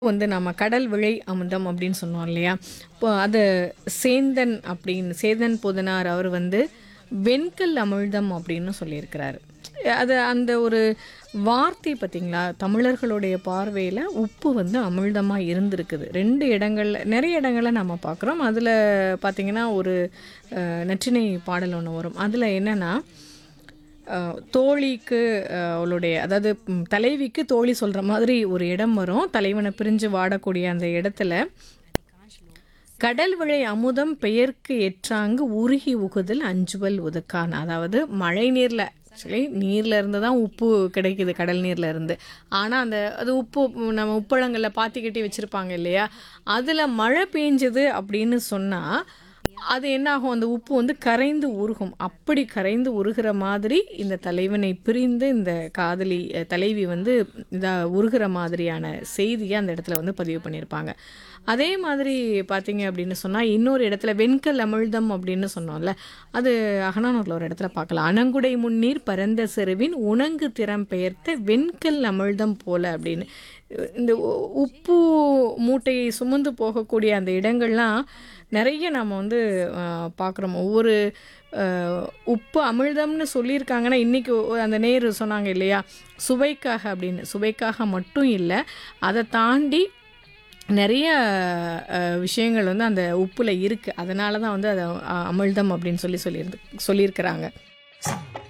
வந்து நம்ம கடல் விழை அமுதம் அப்படின்னு சொன்னோம் இல்லையா இப்போ அது சேந்தன் அப்படின்னு சேந்தன் புதனார் அவர் வந்து வெண்கல் அமிழ்தம் அப்படின்னு சொல்லியிருக்கிறாரு அது அந்த ஒரு வார்த்தை பார்த்தீங்களா தமிழர்களுடைய பார்வையில் உப்பு வந்து அமிழ்தமாக இருந்திருக்குது ரெண்டு இடங்கள்ல நிறைய இடங்களில் நம்ம பார்க்குறோம் அதில் பார்த்திங்கன்னா ஒரு அஹ், நற்றிணை பாடல் ஒன்று வரும் அதில் என்னென்னா அஹ், தோழிக்கு அஹ், அவளுடைய அதாவது ம், தலைவிக்கு தோழி சொல்கிற மாதிரி ஒரு இடம் வரும் தலைவனை பிரிஞ்சு வாடக்கூடிய அந்த இடத்துல கடல் விழை அமுதம் பெயர்க்கு ஏற்றாங்கு உருகி உகுதல் அஞ்சுவல் உதுக்கான் அதாவது மழை நீரில் ஆக்சுவலி நீரில் இருந்து தான் உப்பு கிடைக்குது கடல் நீரில் இருந்து ஆனால் அந்த அது உப்பு நம்ம உப்பளங்களில் பாத்தி கட்டி வச்சுருப்பாங்க இல்லையா அதில் மழை பெஞ்சது அப்படின்னு சொன்னால் அது என்ன ஆகும் அந்த உப்பு வந்து கரைந்து உருகும் அப்படி கரைந்து உருகிற மாதிரி இந்த தலைவனை பிரிந்து இந்த காதலி அஹ், தலைவி வந்து இதா உருகிற மாதிரியான செய்தியை அந்த இடத்துல வந்து பதிவு பண்ணியிருப்பாங்க அதே மாதிரி பார்த்தீங்க அப்படின்னு சொன்னால் இன்னொரு இடத்துல வெண்கல் அமிழ்தம் அப்படின்னு சொன்னோம்ல அது அகனானூரில் ஒரு இடத்துல பார்க்கலாம் அணங்குடை முன்னீர் பரந்த செருவின் உணங்கு திறம் பெயர்த்த வெண்கல் அமிழ்தம் போல அப்படின்னு இந்த உ- உப்பு மூட்டையை சுமந்து போகக்கூடிய அந்த இடங்கள்லாம் நிறைய நாம் வந்து பார்க்குறோம் ஒவ்வொரு அஹ், உப்பு அமிழ்தம்னு சொல்லியிருக்காங்கன்னா இன்றைக்கி அந்த நேரு சொன்னாங்க இல்லையா சுவைக்காக அப்படின்னு சுவைக்காக மட்டும் இல்லை அதை தாண்டி நிறைய அஹ், விஷயங்கள் வந்து அந்த உப்பில் இருக்குது அதனால தான் வந்து அதை அ- அமிழ்தம் அப்படின்னு சொல்லி சொல்லியிருந்து சொல்லியிருக்கிறாங்க